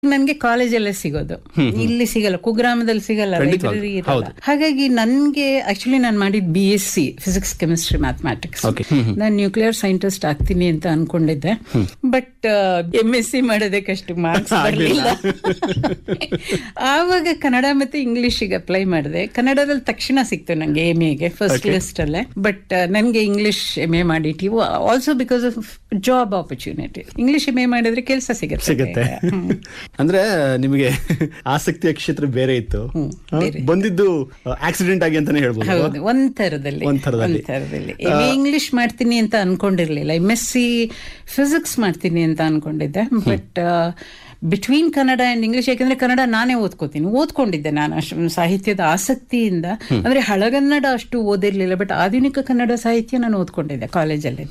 ನನ್ಗೆ ಕಾಲೇಜಲ್ಲೇ ಸಿಗೋದು ಇಲ್ಲಿ ಸಿಗಲ್ಲ ಕುಗ್ರಾಮದಲ್ಲಿ ಸಿಗಲ್ಲ ಖಂಡಿತವಾಗ್ಲೂ. ಲೈಬ್ರರಿ ಇರಲ್ಲ ಹಾಗಾಗಿ ನನ್ಗೆ ಆಕ್ಚುಲಿ ನಾನು ಮಾಡಿದ್ B S C physics chemistry mathematics Okay. ನಾನು ನ್ಯೂಕ್ಲಿಯರ್ ಸೈಂಟಿಸ್ಟ್ ಆಗ್ತೀನಿ ಅಂತ ಅನ್ಕೊಂಡಿದ್ದೆ ಬಟ್ ಎಂ ಎಸ್ ಸಿ ಮಾಡೋದಕ್ಕಷ್ಟು ಮಾರ್ಕ್ಸ್ ಬರಲಿಲ್ಲ ಆವಾಗ ಕನ್ನಡ ಮತ್ತೆ ಇಂಗ್ಲಿಷ್ಗೆ ಅಪ್ಲೈ ಮಾಡಿದೆ ಕನ್ನಡದಲ್ಲಿ ತಕ್ಷಣ ಸಿಕ್ತು ನಂಗೆ ಎಮ್ ಎಗೆ ಫಸ್ಟ್ ಲಿಸ್ಟ್ ಅಲ್ಲೇ ಬಟ್ ನನ್ಗೆ ಇಂಗ್ಲಿಷ್ ಎಮ್ ಎ ಮಾಡಿಟಿ also because of job opportunity English M A ಮಾಡಿದ್ರೆ ಕೆಲಸ ಸಿಗುತ್ತೆ ಸಿಗುತ್ತೆ ಅಂದ್ರೆ ನಿಮಗೆ ಆಸಕ್ತಿಯ ಕ್ಷೇತ್ರ ಬೇರೆ ಇತ್ತು ಹಾ? ಬೇರೆ. ಬಂದಿದ್ದು ಆಕ್ಸಿಡೆಂಟ್ ಆಗಿ ಅಂತಾನೆ ಹೇಳ್ಬೋದು ಹೌದು ಒಂದ್ ಥರದಲ್ಲಿ ಒಂದ್ ಥರದಲ್ಲಿ. ಥರದಲ್ಲಿ ಎಮ್ ಇಂಗ್ಲಿಷ್ ಮಾಡ್ತೀನಿ ಅಂತ ಅನ್ಕೊಂಡಿರ್ಲಿಲ್ಲ ಎಂ ಎಸ್ ಸಿ ಫಿಸಿಕ್ಸ್ ಮಾಡ್ತೀನಿ ಅಂತ ಅನ್ಕೊಂಡಿದ್ದೆ but between Kannada and English ಯಾಕಂದ್ರೆ ಕನ್ನಡ ನಾನೇ ಓದ್ಕೋತೀನಿ ಓದ್ಕೊಂಡಿದ್ದೆ ನಾನು ಅಷ್ಟು ಸಾಹಿತ್ಯದ ಆಸಕ್ತಿಯಿಂದ ಅಂದ್ರೆ ಹಳಗನ್ನಡ ಅಷ್ಟು ಓದಿರ್ಲಿಲ್ಲ ಬಟ್ ಆಧುನಿಕ ಕನ್ನಡ ಸಾಹಿತ್ಯ ನಾನು ಓದ್ಕೊಂಡಿದ್ದೆ ಕಾಲೇಜಲ್ಲಿ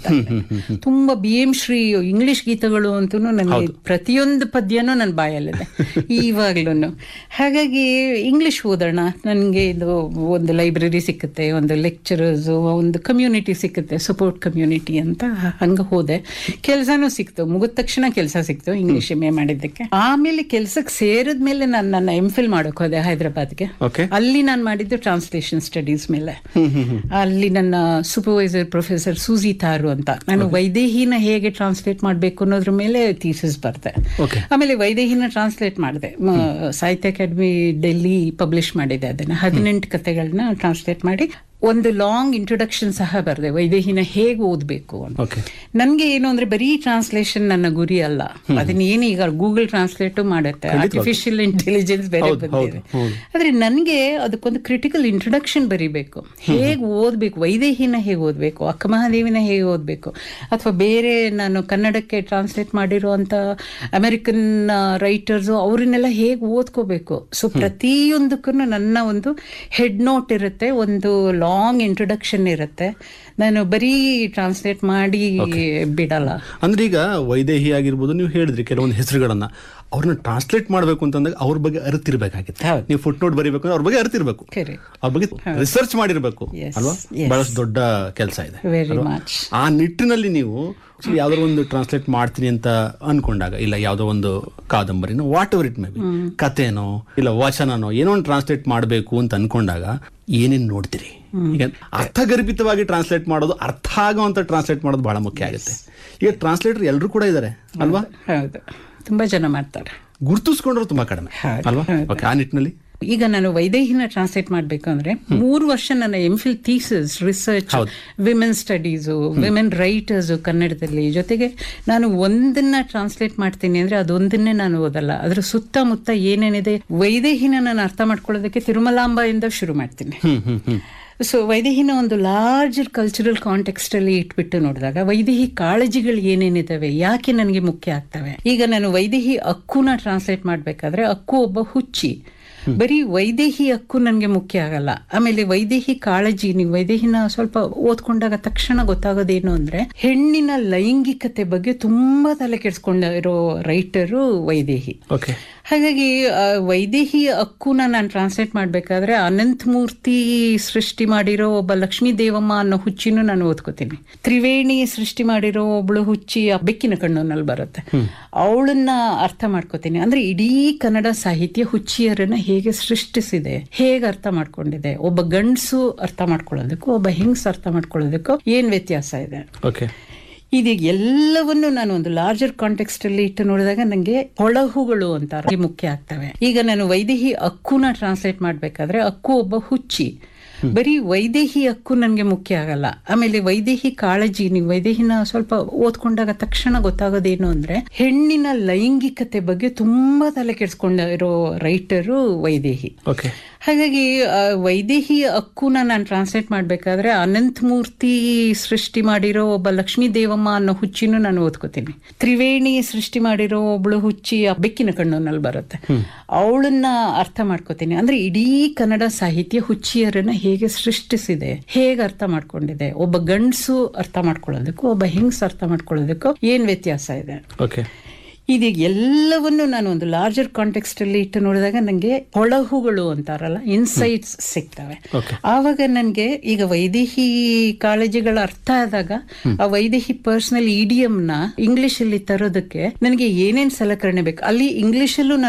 ತುಂಬಾ ಬಿ ಎಂ ಶ್ರೀ ಇಂಗ್ಲಿಷ್ ಗೀತಗಳು ಅಂತೂ ನನಗೆ ಪ್ರತಿಯೊಂದು ಪದ್ಯನೂ ನನ್ನ ಬಾಯಲ್ಲಿದೆ ಇವಾಗ್ಲೂ ಹಾಗಾಗಿ ಇಂಗ್ಲಿಷ್ ಓದೋಣ ನನಗೆ ಇದು ಒಂದು ಲೈಬ್ರರಿ ಸಿಕ್ಕುತ್ತೆ ಒಂದು ಲೆಕ್ಚರರ್ಸ್ ಒಂದು ಕಮ್ಯುನಿಟಿ ಸಿಕ್ಕುತ್ತೆ ಸಪೋರ್ಟ್ ಕಮ್ಯುನಿಟಿ ಅಂತ ಹಂಗ ಹೋದೆ ಕೆಲಸನೂ ಸಿಕ್ತು ಮುಗಿದ ತಕ್ಷಣ ಕೆಲಸ ಸಿಕ್ತು ಇಂಗ್ಲಿಷ್ ಎಮ್ ಎ ಮಾಡಿದ್ದಕ್ಕೆ ಆಮೇಲೆ ಕೆಲ್ಸಕ್ಕೆ ಸೇರಿದ್ಮೇಲೆ ನಾನು ನನ್ನ ಎಂ ಫಿಲ್ ಮಾಡಕ್ ಹೋದೆ ಹೈದರಾಬಾದ್ಗೆ ಓಕೆ ಅಲ್ಲಿ ನಾನು ಮಾಡಿದ್ದು ಟ್ರಾನ್ಸ್ಲೇಷನ್ ಸ್ಟಡೀಸ್ ಮೇಲೆ ಅಲ್ಲಿ ನನ್ನ ಸೂಪರ್ವೈಸರ್ ಪ್ರೊಫೆಸರ್ ಸೂಜಿ ತಾರು ಅಂತ ನಾನು ವೈದೇಹಿನ ಹೇಗೆ ಟ್ರಾನ್ಸ್ಲೇಟ್ ಮಾಡಬೇಕು ಅನ್ನೋದ್ರ ಮೇಲೆ ಥೀಸಿಸ್ ಬರ್ದೆ Okay. ಆಮೇಲೆ ವೈದೇಹಿನ ಟ್ರಾನ್ಸ್ಲೇಟ್ ಮಾಡಿದೆ ಸಾಹಿತ್ಯ ಅಕಾಡೆಮಿ ಡೆಲ್ಲಿ ಪಬ್ಲಿಷ್ ಮಾಡಿದೆ ಅದನ್ನ ಹದಿನೆಂಟು ಕಥೆಗಳನ್ನ ಟ್ರಾನ್ಸ್ಲೇಟ್ ಮಾಡಿ ಒಂದು ಲಾಂಗ್ ಇಂಟ್ರೊಡಕ್ಷನ್ ಸಹ ಬರೆದೆ ವೈದೇಹಿನ ಹೇಗೆ ಓದಬೇಕು ಅಂತ ಓಕೆ ನನ್ಗೆ ಏನು ಅಂದ್ರೆ ಬರೀ ಟ್ರಾನ್ಸ್ಲೇಷನ್ ನನ್ನ ಗುರಿ ಅಲ್ಲ ಅದನ್ನ ಏನು ಈಗ ಗೂಗಲ್ ಟ್ರಾನ್ಸ್ಲೇಟ್ ಮಾಡುತ್ತೆ ಆರ್ಟಿಫಿಷಿಯಲ್ ಇಂಟೆಲಿಜೆನ್ಸ್ ಬೇರೆ ಹೌದು, ಬಂದಿದೆ ಹೌದು, ಹೌದು. ಆದ್ರೆ ನನ್ಗೆ ಅದಕ್ಕೊಂದು ಕ್ರಿಟಿಕಲ್ ಇಂಟ್ರೊಡಕ್ಷನ್ ಬರಿಬೇಕು ಹೇಗೆ ಓದ್ಬೇಕು ವೈದೇಹಿನ ಹೇಗೆ ಓದ್ಬೇಕು ಅಕ್ಕಮಹಾದೇವಿನ ಹೇಗೆ ಓದ್ಬೇಕು ಅಥವಾ ಬೇರೆ ನಾನು ಕನ್ನಡಕ್ಕೆ ಟ್ರಾನ್ಸ್ಲೇಟ್ ಮಾಡಿರುವಂತ ಅಮೆರಿಕನ್ ರೈಟರ್ಸ್ ಅವ್ರನ್ನೆಲ್ಲ ಹೇಗೆ ಓದ್ಕೋಬೇಕು ಸೊ ಪ್ರತಿಯೊಂದಕ್ಕೂ ನನ್ನ ಒಂದು ಹೆಡ್ ನೋಟ್ ಇರುತ್ತೆ ಒಂದು ಲಾಂಗ್ ಇಂಟ್ರೊಡಕ್ಷನ್ ಇರುತ್ತೆ ನಾನು ಬರೀ ಟ್ರಾನ್ಸ್ಲೇಟ್ ಮಾಡಿ ಬಿಡಲ್ಲ ಅಂದ್ರೆ ಈಗ ವೈದೇಹಿ ಆಗಿರ್ಬೋದು ನೀವು ಹೇಳಿದ್ರಿ ಕೆಲವೊಂದು ಹೆಸರುಗಳನ್ನ ಅವ್ರನ್ನ ಟ್ರಾನ್ಸ್ಲೇಟ್ ಮಾಡ್ಬೇಕು ಅಂತಂದಾಗ ಅವ್ರ ಬಗ್ಗೆ ಅರಿತಿರ್ಬೇಕಾಗಿತ್ತು ಹೌದು. ನೀವು ಫುಟ್ ನೋಟ್ ಬರೀಬೇಕು ಅಂದ್ರೆ ಅವ್ರ ಬಗ್ಗೆ ಅರಿತಿರ್ಬೇಕು ಖರೆ ಅವ್ರ ಬಗ್ಗೆ ರಿಸರ್ಚ್ ಮಾಡಿರ್ಬೇಕು Yes, ಅಲ್ವಾ yes. ಬಹಳಷ್ಟು ದೊಡ್ಡ ಕೆಲಸ ಇದೆ ವೆರಿ ಅಲ್ವಾ? ಮಚ್ ಆ ನಿಟ್ಟಿನಲ್ಲಿ ನೀವು ಯಾವ್ದಾದ್ರು ಒಂದು ಟ್ರಾನ್ಸ್ಲೇಟ್ ಮಾಡ್ತೀನಿ ಅಂತ ಅನ್ಕೊಂಡಾಗ ಇಲ್ಲ ಯಾವ್ದೋ ಒಂದು ಕಾದಂಬರಿನೋ whatever it may be ಕಥೆನೋ ಇಲ್ಲ ವಚನನೋ ಏನೋ ಒಂದು ಟ್ರಾನ್ಸ್ಲೇಟ್ ಮಾಡಬೇಕು ಅಂತ ಅನ್ಕೊಂಡಾಗ ಏನೇನ್ ನೋಡ್ತೀರಿ ಈಗ ಅರ್ಥಗರ್ಭಿತವಾಗಿ ಟ್ರಾನ್ಸ್ಲೇಟ್ ಮಾಡೋದು ಅರ್ಥ ಆಗೋವಂತ ಟ್ರಾನ್ಸ್ಲೇಟ್ ಮಾಡೋದು ಬಹಳ ಮುಖ್ಯ ಆಗುತ್ತೆ ಈಗ ಟ್ರಾನ್ಸ್ಲೇಟರ್ ಎಲ್ಲರೂ ಕೂಡ ಇದ್ದಾರೆ ಅಲ್ವಾ ಹೌದು ತುಂಬಾ ಜನ ಮಾಡ್ತಾರೆ ಗುರುತಿಸ್ಕೊಂಡ್ರು ತುಂಬಾ ಕಡಿಮೆ ಹೌದು, ಅಲ್ವಾ ಹೌದು. ಓಕೆ ಆ ನಿಟ್ಟಿನಲ್ಲಿ ಈಗ ನಾನು ವೈದೇಹಿನ ಟ್ರಾನ್ಸ್ಲೇಟ್ ಮಾಡ್ಬೇಕು ಅಂದ್ರೆ ಮೂರು ವರ್ಷ ನನ್ನ ಎಂ ಫಿಲ್ ಥೀಸಸ್ ರಿಸರ್ಚ್ ಹೌದು. ವಿಮೆನ್ ಸ್ಟಡೀಸು ವಿಮೆನ್ ರೈಟರ್ಸ್ ಕನ್ನಡದಲ್ಲಿ ಜೊತೆಗೆ ನಾನು ಒಂದನ್ನ ಟ್ರಾನ್ಸ್ಲೇಟ್ ಮಾಡ್ತೀನಿ ಅಂದ್ರೆ ಅದೊಂದನ್ನೇ ನಾನು ಓದಲ್ಲ ಅದ್ರ ಸುತ್ತಮುತ್ತ ಏನೇನಿದೆ ವೈದೇಹಿನ ನಾನು ಅರ್ಥ ಮಾಡ್ಕೊಳ್ಳೋದಕ್ಕೆ ತಿರುಮಲಾಂಬದಿಂದ ಶುರು ಮಾಡ್ತೀನಿ ಹ್ಮ್ ಹ್ಮ್ ಹ್ಮ್ ಸೊ ವೈದೇಹಿನ ಒಂದು ಲಾರ್ಜರ್ ಕಲ್ಚರಲ್ ಕಾಂಟೆಕ್ಸ್ಟ್ ಅಲ್ಲಿ ಇಟ್ಬಿಟ್ಟು ನೋಡಿದಾಗ ವೈದೇಹಿ ಕಾಳಜಿಗಳು ಏನೇನಿದಾವೆ ಯಾಕೆ ನನಗೆ ಮುಖ್ಯ ಆಗ್ತವೆ ಈಗ ನಾನು ವೈದೇಹಿ ಅಕ್ಕುನ ಟ್ರಾನ್ಸ್ಲೇಟ್ ಮಾಡ್ಬೇಕಾದ್ರೆ ಅಕ್ಕು ಒಬ್ಬ ಹುಚ್ಚಿ ಬರೀ ವೈದೇಹಿ ಹಕ್ಕು ನನಗೆ ಮುಖ್ಯ ಆಗಲ್ಲ ಆಮೇಲೆ ವೈದೇಹಿ ಕಾಳಜಿ ನೀವು ವೈದೇಹಿನ ಸ್ವಲ್ಪ ಓದ್ಕೊಂಡಾಗ ತಕ್ಷಣ ಗೊತ್ತಾಗೋದೇನು ಅಂದ್ರೆ ಹೆಣ್ಣಿನ ಲೈಂಗಿಕತೆ ಬಗ್ಗೆ ತುಂಬಾ ತಲೆ ಕೆಡಿಸ್ಕೊಂಡಿರೋ ರೈಟರು ವೈದೇಹಿ ಓಕೆ ಹಾಗಾಗಿ ಆ, ವೈದೇಹಿ ಹಕ್ಕುನ ನಾನು ಟ್ರಾನ್ಸ್ಲೇಟ್ ಮಾಡಬೇಕಾದ್ರೆ ಅನಂತ ಮೂರ್ತಿ ಸೃಷ್ಟಿ ಮಾಡಿರೋ ಒಬ್ಬ ಲಕ್ಷ್ಮೀ ದೇವಮ್ಮ ಅನ್ನೋ ಹುಚ್ಚಿನೂ ನಾನು ಓದ್ಕೋತೀನಿ ತ್ರಿವೇಣಿ ಸೃಷ್ಟಿ ಮಾಡಿರೋ ಒಬ್ಳು ಹುಚ್ಚಿ ಆ ಬೆಕ್ಕಿನ ಕಣ್ಣಲ್ಲಿ ಬರುತ್ತೆ ಅವಳನ್ನ ಅರ್ಥ ಮಾಡ್ಕೋತೀನಿ ಅಂದ್ರೆ ಇಡೀ ಕನ್ನಡ ಸಾಹಿತ್ಯ ಹುಚ್ಚಿಯರನ್ನ ಹೇಗೆ ಸೃಷ್ಟಿಸಿದೆ ಹೇಗೆ ಅರ್ಥ ಮಾಡ್ಕೊಂಡಿದೆ ಒಬ್ಬ ಗಂಡಸು ಅರ್ಥ ಮಾಡ್ಕೊಳ್ಳೋದಕ್ಕೂ ಒಬ್ಬ ಹೆಂಗ್ಸ್ ಅರ್ಥ ಮಾಡ್ಕೊಳ್ಳೋದಕ್ಕೂ ಏನ್ ವ್ಯತ್ಯಾಸ ಇದೆ ಓಕೆ ಇದು ಎಲ್ಲವನ್ನು ನಾನು ಒಂದು ಲಾರ್ಜರ್ ಕಾಂಟೆಕ್ಸ್ಟ್ ಅಲ್ಲಿ ಇಟ್ಟು ನೋಡಿದಾಗ ನನಗೆ ಹೊಳಹುಗಳು ಅಂತ ಮುಖ್ಯ ಆಗ್ತವೆ ಈಗ ನಾನು ವೈದೇಹಿ ಅಕ್ಕುನ ಟ್ರಾನ್ಸ್ಲೇಟ್ ಮಾಡ್ಬೇಕಾದ್ರೆ ಅಕ್ಕು ಒಬ್ಬ ಹುಚ್ಚಿ ಬರೀ ವೈದೇಹಿ ಹಕ್ಕು ನನಗೆ ಮುಖ್ಯ ಆಗಲ್ಲ ಆಮೇಲೆ ವೈದೇಹಿ ಕಾಳಜಿ ನೀವು ವೈದೇಹಿನ ಸ್ವಲ್ಪ ಓದ್ಕೊಂಡಾಗ ತಕ್ಷಣ ಗೊತ್ತಾಗೋದೇನು ಅಂದ್ರೆ ಹೆಣ್ಣಿನ ಲೈಂಗಿಕತೆ ಬಗ್ಗೆ ತುಂಬಾ ತಲೆ ಕೆಡಿಸ್ಕೊಂಡಿರೋ ರೈಟರು ವೈದೇಹಿ ಓಕೆ ಹಾಗಾಗಿ ಆ, ವೈದೇಹಿ ಹಕ್ಕುನ ನಾನು ಟ್ರಾನ್ಸ್ಲೇಟ್ ಮಾಡಬೇಕಾದ್ರೆ ಅನಂತ ಮೂರ್ತಿ ಸೃಷ್ಟಿ ಮಾಡಿರೋ ಒಬ್ಬ ಲಕ್ಷ್ಮೀ ದೇವಮ್ಮ ಅನ್ನೋ ಹುಚ್ಚಿನೂ ನಾನು ಓದ್ಕೋತೀನಿ ತ್ರಿವೇಣಿ ಸೃಷ್ಟಿ ಮಾಡಿರೋ ಒಬ್ಳು ಹುಚ್ಚಿ ಆ ಬೆಕ್ಕಿನ ಕಣ್ಣಲ್ಲಿ ಬರುತ್ತೆ ಅವಳನ್ನ ಅರ್ಥ ಮಾಡ್ಕೋತೀನಿ ಅಂದ್ರೆ ಇಡೀ ಕನ್ನಡ ಸಾಹಿತ್ಯ ಹುಚ್ಚಿಯರನ್ನ ಹೇಗೆ ಸೃಷ್ಟಿಸಿದೆ ಹೇಗೆ ಅರ್ಥ ಮಾಡ್ಕೊಂಡಿದೆ ಒಬ್ಬ ಗಂಡಸು ಅರ್ಥ ಮಾಡ್ಕೊಳ್ಳೋದಕ್ಕೂ ಒಬ್ಬ ಹೆಂಗ್ಸ್ ಅರ್ಥ ಮಾಡ್ಕೊಳ್ಳೋದಕ್ಕೂ ಏನ್ ವ್ಯತ್ಯಾಸ ಇದೆ ಓಕೆ ಇದು ಎಲ್ಲವನ್ನು ನಾನು ಒಂದು ಲಾರ್ಜರ್ ಕಾಂಟೆಕ್ಸ್ಟ್ ಅಲ್ಲಿ ಇಟ್ಟು ನೋಡಿದಾಗ ನನಗೆ ಹೊಳಹುಗಳು ಅಂತಾರಲ್ಲ ಇನ್ಸೈಟ್ಸ್ ಸಿಗ್ತವೆ Okay. ಆವಾಗ ನನಗೆ ಈಗ ವೈದೇಹಿ ಕಾಳಜಿಗಳ ಅರ್ಥ ಆದಾಗ ಆ ವೈದೇಹಿ ಪರ್ಸನಲ್ ಇಡಿಯಂನ ಇಂಗ್ಲಿಷ್ ಅಲ್ಲಿ ತರೋದಕ್ಕೆ ನನಗೆ ಏನೇನ್ ಸಲಕರಣೆ ಬೇಕು ಅಲ್ಲಿ ಇಂಗ್ಲಿಷ್ ಅಲ್ಲೂ